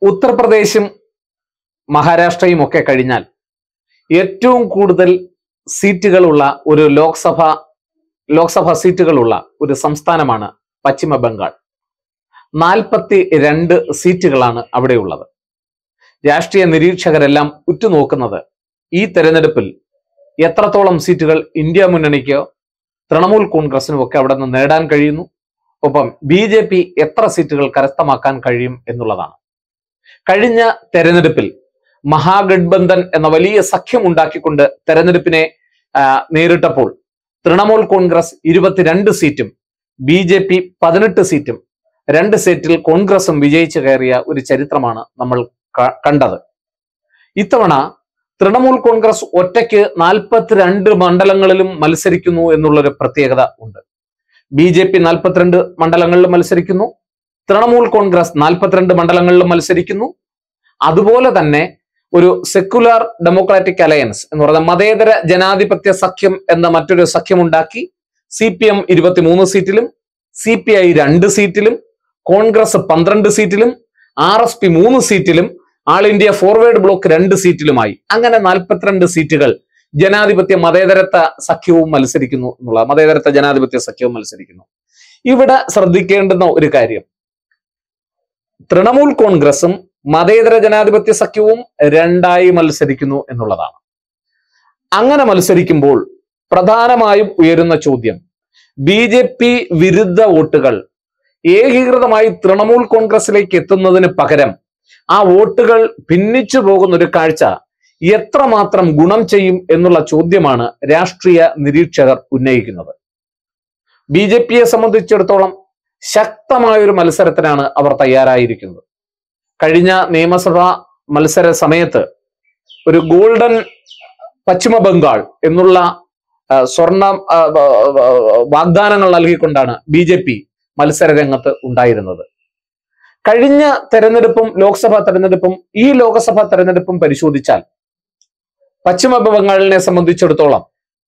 ഉത്തർപ്രദേശും മഹാരാഷ്ട്രയും ഒക്കെ കഴിഞ്ഞാൽ ഏറ്റവും കൂടുതൽ സീറ്റുകളുള്ള ഒരു ലോക്സഭ ലോക്സഭ സീറ്റുകളുള്ള ഒരു സംസ്ഥാനമാണ് പശ്ചിമ ബംഗാൾ നാൽപ്പത്തി രണ്ട് സീറ്റുകളാണ് അവിടെയുള്ളത് രാഷ്ട്രീയ നിരീക്ഷകരെല്ലാം ഉറ്റുനോക്കുന്നത് ഈ തെരഞ്ഞെടുപ്പിൽ എത്രത്തോളം സീറ്റുകൾ ഇന്ത്യ മുന്നണിക്കോ തൃണമൂൽ കോൺഗ്രസിനും ഒക്കെ അവിടെ നിന്ന് നേടാൻ കഴിയുന്നു ഒപ്പം ബി ജെ പി എത്ര സീറ്റുകൾ കരസ്ഥമാക്കാൻ കഴിയും എന്നുള്ളതാണ് കഴിഞ്ഞ തെരഞ്ഞെടുപ്പിൽ മഹാഗഡ്ബന്ധൻ എന്ന വലിയ സഖ്യം ഉണ്ടാക്കിക്കൊണ്ട് തെരഞ്ഞെടുപ്പിനെ ആ, നേരിട്ടപ്പോൾ തൃണമൂൽ കോൺഗ്രസ് ഇരുപത്തിരണ്ട് സീറ്റും ബി ജെ പി പതിനെട്ട് സീറ്റും രണ്ട് സീറ്റിൽ കോൺഗ്രസും വിജയിച്ചു കയറിയ ഒരു ചരിത്രമാണ് നമ്മൾ ക- കണ്ടത് ഇത്തവണ തൃണമൂൽ കോൺഗ്രസ് ഒറ്റയ്ക്ക് നാൽപ്പത്തിരണ്ട് മണ്ഡലങ്ങളിലും മത്സരിക്കുന്നു എന്നുള്ളൊരു പ്രത്യേകത ഉണ്ട് ബി ജെ പി നാൽപ്പത്തിരണ്ട് മണ്ഡലങ്ങളിലും മത്സരിക്കുന്നു തൃണമൂൽ കോൺഗ്രസ് നാൽപ്പത്തിരണ്ട് മണ്ഡലങ്ങളിലും മത്സരിക്കുന്നു അതുപോലെ തന്നെ ഒരു സെക്കുലർ ഡെമോക്രാറ്റിക് അലയൻസ് എന്ന് പറയുന്ന മതേതര ജനാധിപത്യ സഖ്യം എന്ന മറ്റൊരു സഖ്യമുണ്ടാക്കി സി പി എം ഇരുപത്തിമൂന്ന് സീറ്റിലും സി പി ഐ രണ്ട് സീറ്റിലും കോൺഗ്രസ് പന്ത്രണ്ട് സീറ്റിലും ആർ എസ് പി മൂന്ന് സീറ്റിലും ആൾ ഇന്ത്യ ഫോർവേഡ് ബ്ലോക്ക് രണ്ട് സീറ്റിലുമായി അങ്ങനെ നാൽപ്പത്തിരണ്ട് സീറ്റുകൾ ജനാധിപത്യ മതേതരത്വ സഖ്യവും മത്സരിക്കുന്നു എന്നുള്ള മതേതരത്വ ജനാധിപത്യ സഖ്യവും മത്സരിക്കുന്നു ഇവിടെ ശ്രദ്ധിക്കേണ്ടുന്ന ഒരു കാര്യം തൃണമൂൽ കോൺഗ്രസും മതേതര ജനാധിപത്യ സഖ്യവും രണ്ടായി മത്സരിക്കുന്നു എന്നുള്ളതാണ് അങ്ങനെ മത്സരിക്കുമ്പോൾ പ്രധാനമായും ഉയരുന്ന ചോദ്യം ബി ജെ പി വിരുദ്ധ വോട്ടുകൾ ഏകീകൃതമായി തൃണമൂൽ കോൺഗ്രസിലേക്ക് എത്തുന്നതിന് പകരം ആ വോട്ടുകൾ ഭിന്നിച്ചു പോകുന്ന ഒരു കാഴ്ച എത്രമാത്രം ഗുണം ചെയ്യും എന്നുള്ള ചോദ്യമാണ് രാഷ്ട്രീയ നിരീക്ഷകർ ഉന്നയിക്കുന്നത് ബി ജെ പിയെ സംബന്ധിച്ചിടത്തോളം ശക്തമായ ഒരു മത്സരത്തിനാണ് അവർ തയ്യാറായിരിക്കുന്നത് കഴിഞ്ഞ നിയമസഭാ മത്സര സമയത്ത് ഒരു ഗോൾഡൻ പശ്ചിമ ബംഗാൾ എന്നുള്ള ആ, സ്വർണ്ണ ആ, ആ, ആ, വാഗ്ദാനങ്ങൾ നൽകിക്കൊണ്ടാണ് ബി ജെ പി മത്സര രംഗത്ത് ഉണ്ടായിരുന്നത് കഴിഞ്ഞ തെരഞ്ഞെടുപ്പും ലോക്സഭാ തെരഞ്ഞെടുപ്പും ഈ ലോക്സഭാ തെരഞ്ഞെടുപ്പും പരിശോധിച്ചാൽ പശ്ചിമ ബംഗാളിനെ സംബന്ധിച്ചിടത്തോളം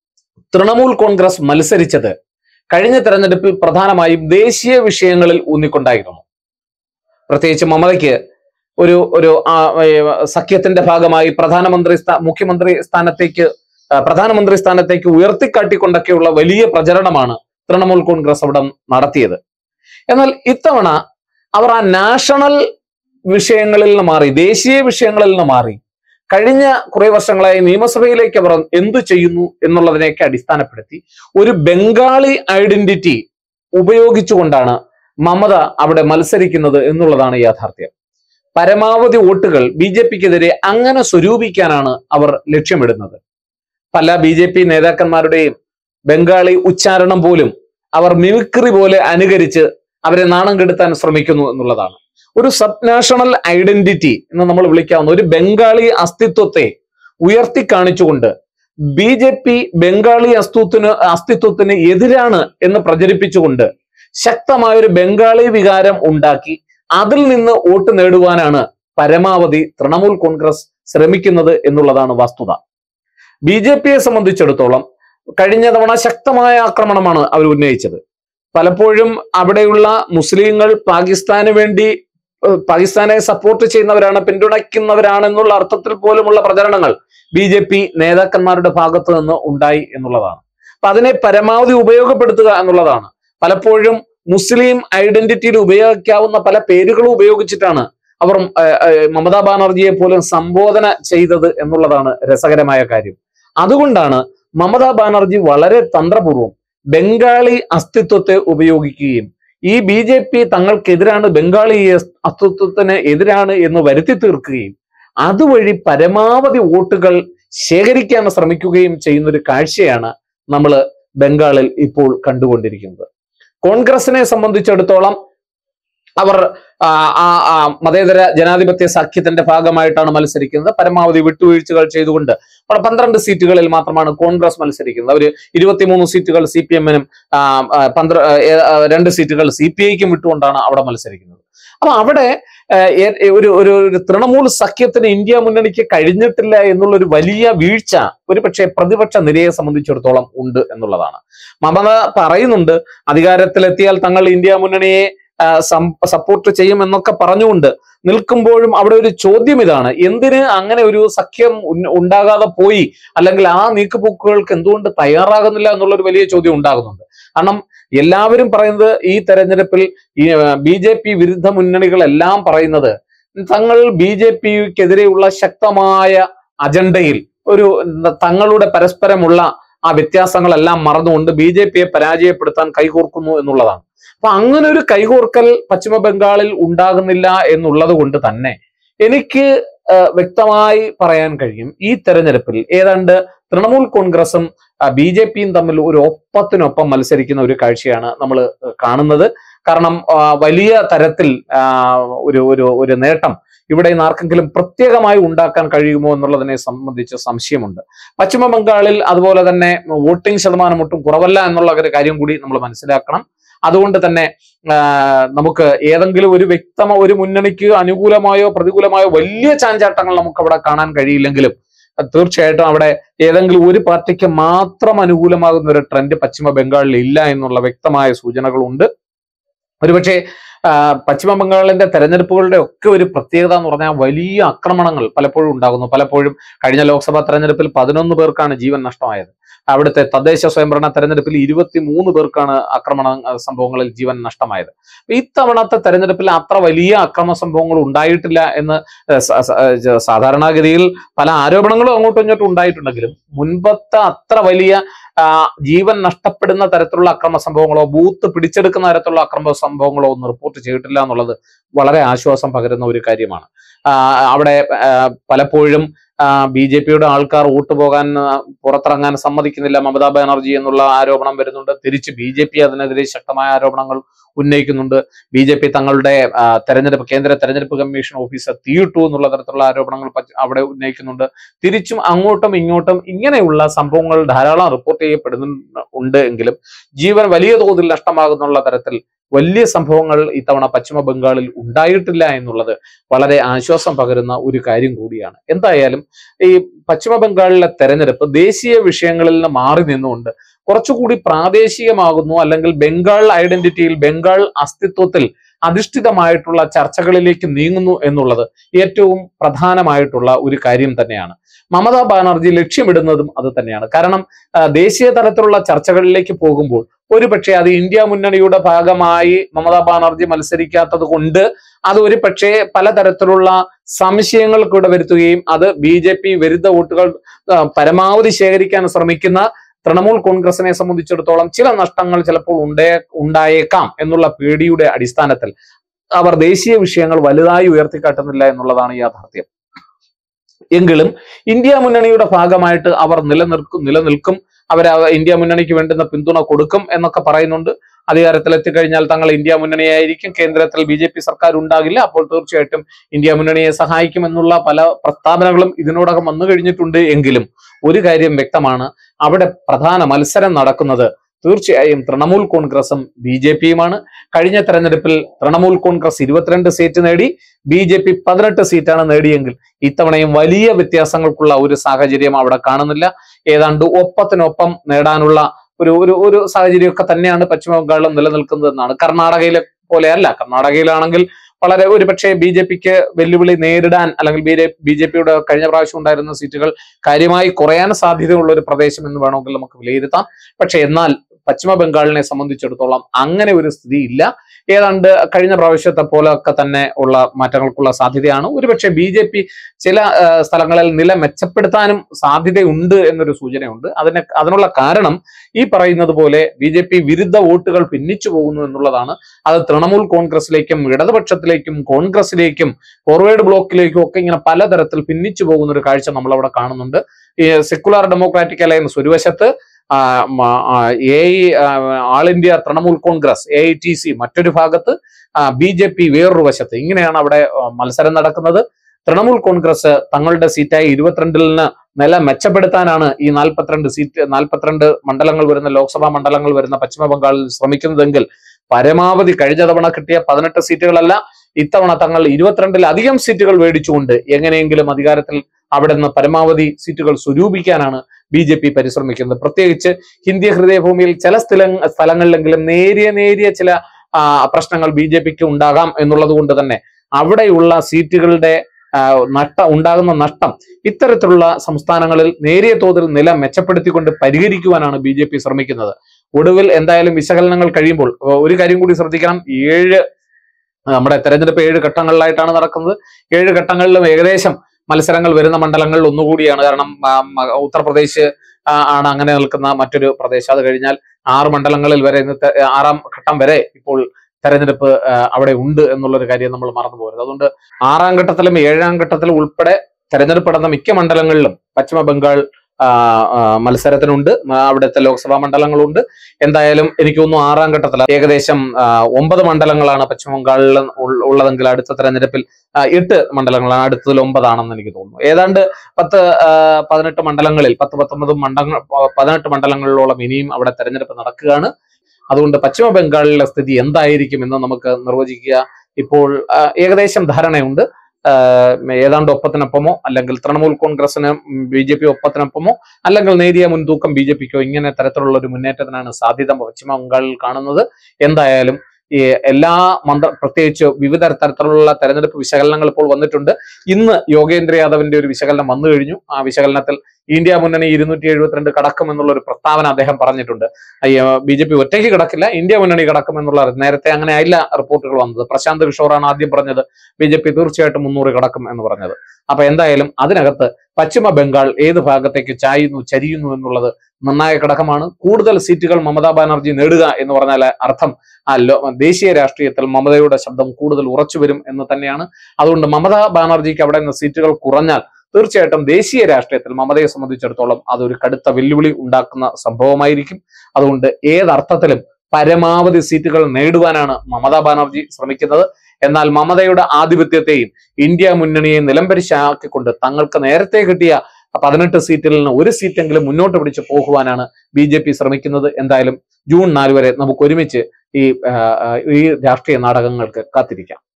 തൃണമൂൽ കോൺഗ്രസ് മത്സരിച്ചത് കഴിഞ്ഞ തെരഞ്ഞെടുപ്പിൽ പ്രധാനമായും ദേശീയ വിഷയങ്ങളിൽ ഊന്നിക്കൊണ്ടായിരുന്നു പ്രത്യേകിച്ച് മമതയ്ക്ക് ഒരു ഒരു ആ, ഏ, സഖ്യത്തിന്റെ ഭാഗമായി പ്രധാനമന്ത്രി സ്ഥാ- മുഖ്യമന്ത്രി സ്ഥാനത്തേക്ക് ആ, പ്രധാനമന്ത്രി സ്ഥാനത്തേക്ക് ഉയർത്തിക്കാട്ടിക്കൊണ്ടൊക്കെയുള്ള വലിയ പ്രചരണമാണ് തൃണമൂൽ കോൺഗ്രസ് അവിടെ നടത്തിയത് എന്നാൽ ഇത്തവണ അവർ ആ നാഷണൽ വിഷയങ്ങളിൽ നിന്ന് മാറി ദേശീയ വിഷയങ്ങളിൽ നിന്ന് മാറി കഴിഞ്ഞ കുറെ വർഷങ്ങളായി നിയമസഭയിലേക്ക് അവർ എന്തു ചെയ്യുന്നു എന്നുള്ളതിനെയൊക്കെ അടിസ്ഥാനപ്പെടുത്തി ഒരു ബംഗാളി ഐഡന്റിറ്റി ഉപയോഗിച്ചുകൊണ്ടാണ് മമത അവിടെ മത്സരിക്കുന്നത് എന്നുള്ളതാണ് യാഥാർത്ഥ്യം പരമാവധി വോട്ടുകൾ ബി ജെ പിക്കെതിരെ അങ്ങനെ സ്വരൂപിക്കാനാണ് അവർ ലക്ഷ്യമിടുന്നത് പല ബി ജെ പി നേതാക്കന്മാരുടെയും ബംഗാളി ഉച്ചാരണം പോലും അവർ മിമിക്രി പോലെ അനുകരിച്ച് അവരെ നാണം കെടുത്താൻ ശ്രമിക്കുന്നു എന്നുള്ളതാണ് ഒരു സബ് നാഷണൽ ഐഡന്റിറ്റി എന്ന് നമ്മൾ വിളിക്കാവുന്ന ഒരു ബംഗാളി അസ്തിത്വത്തെ ഉയർത്തി കാണിച്ചുകൊണ്ട് ബി ജെ പി ബംഗാളി അസ്തിത്വത്തിന് അസ്തിത്വത്തിന് എതിരാണ് എന്ന് പ്രചരിപ്പിച്ചുകൊണ്ട് ശക്തമായ ഒരു ബംഗാളി വികാരം ഉണ്ടാക്കി അതിൽ നിന്ന് വോട്ട് നേടുവാനാണ് പരമാവധി തൃണമൂൽ കോൺഗ്രസ് ശ്രമിക്കുന്നത് എന്നുള്ളതാണ് വസ്തുത ബി ജെ പിയെ സംബന്ധിച്ചിടത്തോളം കഴിഞ്ഞ തവണ ശക്തമായ ആക്രമണമാണ് അവർ ഉന്നയിച്ചത് പലപ്പോഴും അവിടെയുള്ള മുസ്ലിങ്ങൾ പാകിസ്ഥാന് വേണ്ടി ഏഹ്, പാകിസ്ഥാനെ സപ്പോർട്ട് ചെയ്യുന്നവരാണ് പിന്തുണയ്ക്കുന്നവരാണ് എന്നുള്ള അർത്ഥത്തിൽ പോലുമുള്ള പ്രചരണങ്ങൾ ബി ജെ പി നേതാക്കന്മാരുടെ ഭാഗത്ത് നിന്ന് ഉണ്ടായി എന്നുള്ളതാണ് അപ്പൊ അതിനെ പരമാവധി ഉപയോഗപ്പെടുത്തുക എന്നുള്ളതാണ് പലപ്പോഴും മുസ്ലിം ഐഡന്റിറ്റിയിൽ ഉപയോഗിക്കാവുന്ന പല പേരുകളും ഉപയോഗിച്ചിട്ടാണ് അവർ ഏഹ്, ഏഹ്, മമതാ ബാനർജിയെ പോലും സംബോധന ചെയ്തത് എന്നുള്ളതാണ് രസകരമായ കാര്യം അതുകൊണ്ടാണ് മമതാ ബാനർജി വളരെ തന്ത്രപൂർവ്വം ബംഗാളി അസ്തിത്വത്തെ ഉപയോഗിക്കുകയും ഈ ബി ജെ പി തങ്ങൾക്കെതിരാണ് ബംഗാളി അസ്തിത്വത്തിന് എതിരാണ് എന്ന് വരുത്തി തീർക്കുകയും അതുവഴി പരമാവധി വോട്ടുകൾ ശേഖരിക്കാൻ ശ്രമിക്കുകയും ചെയ്യുന്ന ഒരു കാഴ്ചയാണ് നമ്മൾ ബംഗാളിൽ ഇപ്പോൾ കണ്ടുകൊണ്ടിരിക്കുന്നത് കോൺഗ്രസിനെ സംബന്ധിച്ചിടത്തോളം അവർ ആ, ആ, ആ, മതേതര ജനാധിപത്യ സഖ്യത്തിന്റെ ഭാഗമായിട്ടാണ് മത്സരിക്കുന്നത് പരമാവധി വിട്ടുവീഴ്ചകൾ ചെയ്തുകൊണ്ട് അവിടെ പന്ത്രണ്ട് സീറ്റുകളിൽ മാത്രമാണ് കോൺഗ്രസ് മത്സരിക്കുന്നത് അവര് ഇരുപത്തിമൂന്ന് സീറ്റുകൾ സി പി എമ്മിനും പന്ത്ര ആ, ഏ, ആ, രണ്ട് സീറ്റുകൾ സി പി ഐക്കും വിട്ടുകൊണ്ടാണ് അവിടെ മത്സരിക്കുന്നത് അപ്പൊ അവിടെ ആ, ഏ- ഒരു ഒരു ഒരു തൃണമൂൽ സഖ്യത്തിന് ഇന്ത്യ മുന്നണിക്ക് കഴിഞ്ഞിട്ടില്ല എന്നുള്ള ഒരു വലിയ വീഴ്ച ഒരു പക്ഷേ പ്രതിപക്ഷ നിരയെ സംബന്ധിച്ചിടത്തോളം ഉണ്ട് എന്നുള്ളതാണ് മമത പറയുന്നുണ്ട് അധികാരത്തിലെത്തിയാൽ തങ്ങൾ ഇന്ത്യ മുന്നണിയെ സപ്പോർട്ട് ചെയ്യും എന്നൊക്കെ പറഞ്ഞുകൊണ്ട് നിൽക്കുമ്പോഴും അവിടെ ഒരു ചോദ്യം ഇതാണ് എന്തിന് അങ്ങനെ ഒരു സഖ്യം ഉന്ന- ഉണ്ടാകാതെ പോയി അല്ലെങ്കിൽ ആ നീക്കുപോക്കുകൾക്ക് എന്തുകൊണ്ട് തയ്യാറാകുന്നില്ല എന്നുള്ള ഒരു വലിയ ചോദ്യം ഉണ്ടാകുന്നുണ്ട് കാരണം എല്ലാവരും പറയുന്നത് ഈ തെരഞ്ഞെടുപ്പിൽ ഈ ബി ജെ പി വിരുദ്ധ മുന്നണികളെല്ലാം പറയുന്നത് തങ്ങൾ ബി ജെ പിക്കെതിരെയുള്ള ശക്തമായ അജണ്ടയിൽ ഒരു ന- തങ്ങളുടെ പരസ്പരമുള്ള ആ വ്യത്യാസങ്ങളെല്ലാം മറന്നുകൊണ്ട് ബി ജെ പിയെ പരാജയപ്പെടുത്താൻ കൈകോർക്കുന്നു എന്നുള്ളതാണ് അപ്പൊ അങ്ങനെ ഒരു കൈകോർക്കൽ പശ്ചിമ ബംഗാളിൽ ഉണ്ടാകുന്നില്ല എന്നുള്ളത് കൊണ്ട് തന്നെ എനിക്ക് ആ, വ്യക്തമായി പറയാൻ കഴിയും ഈ തെരഞ്ഞെടുപ്പിൽ ഏതാണ്ട് തൃണമൂൽ കോൺഗ്രസും ബി ജെ പിയും തമ്മിൽ ഒരു ഒപ്പത്തിനൊപ്പം മത്സരിക്കുന്ന ഒരു കാഴ്ചയാണ് നമ്മൾ കാണുന്നത് കാരണം ആ, വലിയ തരത്തിൽ ആ, ഒരു ഒരു ഒരു നേട്ടം ഇവിടെ നിന്ന് ആർക്കെങ്കിലും പ്രത്യേകമായി ഉണ്ടാക്കാൻ കഴിയുമോ എന്നുള്ളതിനെ സംബന്ധിച്ച് സംശയമുണ്ട് പശ്ചിമ ബംഗാളിൽ അതുപോലെ തന്നെ വോട്ടിംഗ് ശതമാനം ഒട്ടും കുറവല്ല എന്നുള്ള ഒരു കാര്യം കൂടി നമ്മൾ മനസ്സിലാക്കണം അതുകൊണ്ട് തന്നെ ആ, നമുക്ക് ഏതെങ്കിലും ഒരു വ്യക്തമ ഒരു മുന്നണിക്ക് അനുകൂലമായോ പ്രതികൂലമായോ വലിയ ചാഞ്ചാട്ടങ്ങൾ നമുക്ക് അവിടെ കാണാൻ കഴിയില്ലെങ്കിലും അത് തീർച്ചയായിട്ടും അവിടെ ഏതെങ്കിലും ഒരു പാർട്ടിക്ക് മാത്രം അനുകൂലമാകുന്ന ഒരു ട്രെൻഡ് പശ്ചിമ ബംഗാളിൽ ഇല്ല എന്നുള്ള വ്യക്തമായ സൂചനകളുണ്ട് ഒരുപക്ഷെ ആ, പശ്ചിമ ബംഗാളിന്റെ തെരഞ്ഞെടുപ്പുകളുടെ ഒക്കെ ഒരു പ്രത്യേകത എന്ന് പറഞ്ഞാൽ വലിയ ആക്രമണങ്ങൾ പലപ്പോഴും ഉണ്ടാകുന്നു പലപ്പോഴും കഴിഞ്ഞ ലോക്സഭാ തെരഞ്ഞെടുപ്പിൽ പതിനൊന്ന് പേർക്കാണ് ജീവൻ നഷ്ടമായത് അവിടുത്തെ തദ്ദേശ സ്വയംഭരണ തെരഞ്ഞെടുപ്പിൽ ഇരുപത്തി മൂന്ന് പേർക്കാണ് ആക്രമണ ആ, സംഭവങ്ങളിൽ ജീവൻ നഷ്ടമായത് അപ്പൊ ഇത്തവണത്തെ തെരഞ്ഞെടുപ്പിൽ അത്ര വലിയ അക്രമ സംഭവങ്ങൾ ഉണ്ടായിട്ടില്ല എന്ന് ഏഹ് സ- സ- ഏഹ് സാധാരണഗതിയിൽ പല ആരോപണങ്ങളും അങ്ങോട്ടും ഇങ്ങോട്ടും ഉണ്ടായിട്ടുണ്ടെങ്കിലും മുൻപത്തെ അത്ര വലിയ ആ, ജീവൻ നഷ്ടപ്പെടുന്ന തരത്തിലുള്ള അക്രമ സംഭവങ്ങളോ ബൂത്ത് പിടിച്ചെടുക്കുന്ന തരത്തിലുള്ള അക്രമ സംഭവങ്ങളോ ഒന്നും റിപ്പോർട്ട് ചെയ്തിട്ടില്ല എന്നുള്ളത് വളരെ ആശ്വാസം പകരുന്ന ഒരു കാര്യമാണ് ആ, അവിടെ ആ, പലപ്പോഴും ബി ജെ പിയുടെ ആൾക്കാർ വോട്ട് പോകാൻ ആ, പുറത്തിറങ്ങാൻ സമ്മതിക്കുന്നില്ല മമതാ ബാനർജി എന്നുള്ള ആരോപണം വരുന്നുണ്ട് തിരിച്ച് ബി ജെ പി അതിനെതിരെ ശക്തമായ ആരോപണങ്ങൾ ഉന്നയിക്കുന്നുണ്ട് ബി ജെ പി തങ്ങളുടെ ആ, തെരഞ്ഞെടുപ്പ് കേന്ദ്ര തെരഞ്ഞെടുപ്പ് കമ്മീഷൻ ഓഫീസർ തീയിട്ടു എന്നുള്ള തരത്തിലുള്ള ആരോപണങ്ങൾ പച്ച- അവിടെ ഉന്നയിക്കുന്നുണ്ട് തിരിച്ചും അങ്ങോട്ടും ഇങ്ങോട്ടും ഇങ്ങനെയുള്ള സംഭവങ്ങൾ ധാരാളം റിപ്പോർട്ട് ചെയ്യപ്പെടുന്നുണ്ട് ഉണ്ട് എങ്കിലും ജീവൻ വലിയ തോതിൽ നഷ്ടമാകുന്നുള്ള തരത്തിൽ വലിയ സംഭവങ്ങൾ ഇത്തവണ പശ്ചിമ ബംഗാളിൽ ഉണ്ടായിട്ടില്ല എന്നുള്ളത് വളരെ ആശ്വാസം പകരുന്ന ഒരു കാര്യം കൂടിയാണ് എന്തായാലും ഈ പശ്ചിമ ബംഗാളിലെ തെരഞ്ഞെടുപ്പ് ദേശീയ വിഷയങ്ങളിൽ നിന്ന് മാറി നിന്നുകൊണ്ട് കുറച്ചുകൂടി പ്രാദേശികമാകുന്നു അല്ലെങ്കിൽ ബംഗാൾ ഐഡന്റിറ്റിയിൽ ബംഗാൾ അസ്തിത്വത്തിൽ അധിഷ്ഠിതമായിട്ടുള്ള ചർച്ചകളിലേക്ക് നീങ്ങുന്നു എന്നുള്ളത് ഏറ്റവും പ്രധാനമായിട്ടുള്ള ഒരു കാര്യം തന്നെയാണ് മമതാ ബാനർജി ലക്ഷ്യമിടുന്നതും അത് തന്നെയാണ് കാരണം ആ, ദേശീയ തലത്തിലുള്ള ചർച്ചകളിലേക്ക് പോകുമ്പോൾ ഒരുപക്ഷെ അത് ഇന്ത്യ മുന്നണിയുടെ ഭാഗമായി മമതാ ബാനർജി മത്സരിക്കാത്തത് കൊണ്ട് അത് ഒരു പക്ഷേ പലതരത്തിലുള്ള സംശയങ്ങൾക്ക് ഇടവരുത്തുകയും അത് ബി ജെ പി വിരുദ്ധ വോട്ടുകൾ ആ, പരമാവധി ശേഖരിക്കാൻ ശ്രമിക്കുന്ന തൃണമൂൽ കോൺഗ്രസിനെ സംബന്ധിച്ചിടത്തോളം ചില നഷ്ടങ്ങൾ ചിലപ്പോൾ ഉണ്ടേ ഉണ്ടായേക്കാം എന്നുള്ള പേടിയുടെ അടിസ്ഥാനത്തിൽ അവർ ദേശീയ വിഷയങ്ങൾ വലുതായി ഉയർത്തിക്കാട്ടുന്നില്ല എന്നുള്ളതാണ് യാഥാർത്ഥ്യം എങ്കിലും ഇന്ത്യ മുന്നണിയുടെ ഭാഗമായിട്ട് അവർ നിലനിൽക്കും നിലനിൽക്കും അവർ ഇന്ത്യ മുന്നണിക്ക് വേണ്ടുന്ന പിന്തുണ കൊടുക്കും എന്നൊക്കെ പറയുന്നുണ്ട് അധികാരത്തിൽ എത്തിക്കഴിഞ്ഞാൽ തങ്ങൾ ഇന്ത്യ മുന്നണിയായിരിക്കും കേന്ദ്രത്തിൽ ബി ജെ പി സർക്കാർ ഉണ്ടാകില്ല അപ്പോൾ തീർച്ചയായിട്ടും ഇന്ത്യ മുന്നണിയെ സഹായിക്കും എന്നുള്ള പല പ്രസ്താവനകളും ഇതിനോടകം വന്നു കഴിഞ്ഞിട്ടുണ്ട് എങ്കിലും ഒരു കാര്യം വ്യക്തമാണ് അവിടെ പ്രധാന മത്സരം നടക്കുന്നത് തീർച്ചയായും തൃണമൂൽ കോൺഗ്രസും ബി ജെ പിയുമാണ് കഴിഞ്ഞ തെരഞ്ഞെടുപ്പിൽ തൃണമൂൽ കോൺഗ്രസ് ഇരുപത്തിരണ്ട് സീറ്റ് നേടി ബി ജെ പി പതിനെട്ട് സീറ്റാണ് നേടിയെങ്കിൽ ഇത്തവണയും വലിയ വ്യത്യാസങ്ങൾക്കുള്ള ഒരു സാഹചര്യം അവിടെ കാണുന്നില്ല ഏതാണ്ട് ഒപ്പത്തിനൊപ്പം നേടാനുള്ള ഒരു ഒരു ഒരു സാഹചര്യമൊക്കെ തന്നെയാണ് പശ്ചിമ ബംഗാളിലും നിലനിൽക്കുന്നതെന്നാണ് കർണാടകയിലെ പോലെയല്ല കർണാടകയിലാണെങ്കിൽ വളരെ ഒരുപക്ഷെ ബി ജെ പിക്ക് വെല്ലുവിളി നേരിടാൻ അല്ലെങ്കിൽ ബി ബി ജെ പിയുടെ കഴിഞ്ഞ പ്രാവശ്യം ഉണ്ടായിരുന്ന സീറ്റുകൾ കാര്യമായി കുറയാൻ സാധ്യതയുള്ള ഒരു പ്രദേശം എന്ന് വേണമെങ്കിൽ നമുക്ക് വിലയിരുത്താം പക്ഷെ എന്നാൽ പശ്ചിമ ബംഗാളിനെ സംബന്ധിച്ചിടത്തോളം അങ്ങനെ ഒരു സ്ഥിതി ഇല്ല ഏതാണ്ട് കഴിഞ്ഞ പ്രാവശ്യത്തെ പോലൊക്കെ തന്നെ ഉള്ള മാറ്റങ്ങൾക്കുള്ള സാധ്യതയാണ് ഒരുപക്ഷെ ബി ജെ പി ചില ആ, സ്ഥലങ്ങളിൽ നില മെച്ചപ്പെടുത്താനും സാധ്യതയുണ്ട് എന്നൊരു സൂചനയുണ്ട് അതിന് അതിനുള്ള കാരണം ഈ പറയുന്നത് പോലെ ബി ജെ പി വിരുദ്ധ വോട്ടുകൾ ഭിന്നിച്ചു പോകുന്നു എന്നുള്ളതാണ് അത് തൃണമൂൽ കോൺഗ്രസിലേക്കും ഇടതുപക്ഷത്തിലേക്കും കോൺഗ്രസിലേക്കും ഫോർവേഡ് ബ്ലോക്കിലേക്കും ഒക്കെ ഇങ്ങനെ പലതരത്തിൽ ഭിന്നിച്ചു പോകുന്ന ഒരു കാഴ്ച നമ്മൾ അവിടെ കാണുന്നുണ്ട് ഈ സെക്കുലർ ഡെമോക്രാറ്റിക് അലയൻസ് ഒരു വശത്ത് A all India Trinamool Congress A I T C മറ്റൊരു ഭാഗത്ത് ബി ജെ പി വേറൊരു വശത്ത് ഇങ്ങനെയാണ് അവിടെ ആ, മത്സരം നടക്കുന്നത് തൃണമൂൽ കോൺഗ്രസ് തങ്ങളുടെ സീറ്റായ ഇരുപത്തിരണ്ടിൽ നിന്ന് നില മെച്ചപ്പെടുത്താനാണ് ഈ നാൽപ്പത്തിരണ്ട് സീറ്റ് നാൽപ്പത്തിരണ്ട് മണ്ഡലങ്ങൾ വരുന്ന ലോക്സഭാ മണ്ഡലങ്ങൾ വരുന്ന പശ്ചിമ ബംഗാളിൽ ശ്രമിക്കുന്നതെങ്കിൽ പരമാവധി കഴിഞ്ഞ തവണ കിട്ടിയ പതിനെട്ട് സീറ്റുകളല്ല ഇത്തവണ തങ്ങൾ ഇരുപത്തിരണ്ടിലധികം സീറ്റുകൾ മേടിച്ചുകൊണ്ട് എങ്ങനെയെങ്കിലും അധികാരത്തിൽ അവിടെ നിന്ന് പരമാവധി സീറ്റുകൾ സ്വരൂപിക്കാനാണ് ബി ജെ പി പരിശ്രമിക്കുന്നത് പ്രത്യേകിച്ച് ഹിന്ദി ഹൃദയഭൂമിയിൽ ചില സ്ഥല സ്ഥലങ്ങളിലെങ്കിലും നേരിയ നേരിയ ചില ആ, പ്രശ്നങ്ങൾ ബി ജെ പിക്ക് ഉണ്ടാകാം എന്നുള്ളത് കൊണ്ട് തന്നെ അവിടെയുള്ള സീറ്റുകളുടെ ആ, നഷ്ട ഉണ്ടാകുന്ന നഷ്ടം ഇത്തരത്തിലുള്ള സംസ്ഥാനങ്ങളിൽ നേരിയ തോതിൽ നില മെച്ചപ്പെടുത്തിക്കൊണ്ട് പരിഹരിക്കുവാനാണ് ബി ജെ പി ശ്രമിക്കുന്നത് ഒടുവിൽ എന്തായാലും വിശകലനങ്ങൾ കഴിയുമ്പോൾ ഏർ ഒരു കാര്യം കൂടി ശ്രദ്ധിക്കണം ഏഴ് നമ്മുടെ തെരഞ്ഞെടുപ്പ് ഏഴ് ഘട്ടങ്ങളിലായിട്ടാണ് നടക്കുന്നത് ഏഴ് ഘട്ടങ്ങളിലും ഏകദേശം മത്സരങ്ങൾ വരുന്ന മണ്ഡലങ്ങളിൽ ഒന്നുകൂടിയാണ് കാരണം ആ, മ- ഉത്തർപ്രദേശ് ആ, ആണ് അങ്ങനെ നിൽക്കുന്ന മറ്റൊരു പ്രദേശം അത് കഴിഞ്ഞാൽ ആറ് മണ്ഡലങ്ങളിൽ വരെ ഇന്നത്തെ ആറാം ഘട്ടം വരെ ഇപ്പോൾ തെരഞ്ഞെടുപ്പ് ആ, അവിടെ ഉണ്ട് എന്നുള്ളൊരു കാര്യം നമ്മൾ മറന്നു പോകരുത് അതുകൊണ്ട് ആറാം ഘട്ടത്തിലും ഏഴാം ഘട്ടത്തിലും ഉൾപ്പെടെ തെരഞ്ഞെടുപ്പെടുന്ന മിക്ക മണ്ഡലങ്ങളിലും പശ്ചിമ ബംഗാൾ ആ, ആ, മത്സരത്തിനുണ്ട് ആ, അവിടുത്തെ ലോക്സഭാ മണ്ഡലങ്ങളുണ്ട് എന്തായാലും എനിക്ക് തോന്നുന്നു ആറാം ഘട്ടത്തിൽ ഏകദേശം ആ, ഒമ്പത് മണ്ഡലങ്ങളാണ് പശ്ചിമ ബംഗാളിൽ ഉൾ- ഉള്ളതെങ്കിൽ അടുത്ത തെരഞ്ഞെടുപ്പിൽ ആ, എട്ട് മണ്ഡലങ്ങളാണ് അടുത്തതിൽ ഒമ്പതാണെന്ന് എനിക്ക് തോന്നുന്നു ഏതാണ്ട് പത്ത് ആ, പതിനെട്ട് മണ്ഡലങ്ങളിൽ പത്ത് പത്തൊമ്പത് മണ്ഡലങ്ങൾ പതിനെട്ട് മണ്ഡലങ്ങളിലോളം ഇനിയും അവിടെ തെരഞ്ഞെടുപ്പ് നടക്കുകയാണ് അതുകൊണ്ട് പശ്ചിമ ബംഗാളിലെ സ്ഥിതി എന്തായിരിക്കും എന്ന് നമുക്ക് നിർവചിക്കുക ഇപ്പോൾ ആ, ഏകദേശം ധാരണയുണ്ട് ആ, ഏതാണ്ട് ഒപ്പത്തിനൊപ്പമോ അല്ലെങ്കിൽ തൃണമൂൽ കോൺഗ്രസിന് ബി ജെ പി ഒപ്പത്തിനൊപ്പമോ അല്ലെങ്കിൽ നേരിയ മുൻതൂക്കം ബി ജെ പിക്കോ ഇങ്ങനെ തരത്തിലുള്ള ഒരു മുന്നേറ്റത്തിനാണ് സാധ്യത പശ്ചിമ ബംഗാളിൽ കാണുന്നത് എന്തായാലും ഈ എല്ലാ മന്ത്ര പ്രത്യേകിച്ച് വിവിധ തരത്തിലുള്ള തെരഞ്ഞെടുപ്പ് വിശകലനങ്ങൾ ഇപ്പോൾ വന്നിട്ടുണ്ട് ഇന്ന് യോഗേന്ദ്ര യാദവിന്റെ ഒരു വിശകലനം വന്നു കഴിഞ്ഞു ആ വിശകലനത്തിൽ ഇന്ത്യ മുന്നണി ഇരുന്നൂറ്റി എഴുപത്തിരണ്ട് കടക്കും എന്നുള്ള ഒരു പ്രസ്താവന അദ്ദേഹം പറഞ്ഞിട്ടുണ്ട് ബി ജെ പി ഒറ്റയ്ക്ക് കിടക്കില്ല ഇന്ത്യ മുന്നണി കടക്കും എന്നുള്ള നേരത്തെ അങ്ങനെ ആയില്ല റിപ്പോർട്ടുകൾ വന്നത് പ്രശാന്ത് കിഷോറാണ് ആദ്യം പറഞ്ഞത് ബി ജെ പി തീർച്ചയായിട്ടും മുന്നൂറ് കടക്കും എന്ന് പറഞ്ഞത് അപ്പൊ എന്തായാലും അതിനകത്ത് പശ്ചിമ ബംഗാൾ ഏത് ഭാഗത്തേക്ക് ചായുന്നു ചരിയുന്നു എന്നുള്ളത് നിർണായക ഘടകമാണ് കൂടുതൽ സീറ്റുകൾ മമതാ ബാനർജി നേടുക എന്ന് പറഞ്ഞാൽ അർത്ഥം ആ ലോ- ദേശീയ രാഷ്ട്രീയത്തിൽ മമതയുടെ ശബ്ദം കൂടുതൽ ഉറച്ചു വരും എന്ന് തന്നെയാണ് അതുകൊണ്ട് മമതാ ബാനർജിക്ക് അവിടെ നിന്ന് സീറ്റുകൾ കുറഞ്ഞാൽ തീർച്ചയായിട്ടും ദേശീയ രാഷ്ട്രീയത്തിൽ മമതയെ സംബന്ധിച്ചിടത്തോളം അതൊരു കടുത്ത വെല്ലുവിളി ഉണ്ടാക്കുന്ന സംഭവമായിരിക്കും അതുകൊണ്ട് ഏതർത്ഥത്തിലും പരമാവധി സീറ്റുകൾ നേടുവാനാണ് മമതാ ബാനർജി ശ്രമിക്കുന്നത് എന്നാൽ മമതയുടെ ആധിപത്യത്തെയും ഇന്ത്യ മുന്നണിയെ നിലംപരിശാക്കിക്കൊണ്ട് തങ്ങൾക്ക് നേരത്തെ കിട്ടിയ പതിനെട്ട് സീറ്റിൽ നിന്ന് ഒരു സീറ്റെങ്കിലും മുന്നോട്ട് പിടിച്ച് പോകുവാനാണ് ബി ജെ പി ശ്രമിക്കുന്നത് എന്തായാലും ജൂൺ നാല് വരെ നമുക്ക് ഒരുമിച്ച് ഈ ആ, ആ, ഈ രാഷ്ട്രീയ നാടകങ്ങൾക്ക് കാത്തിരിക്കാം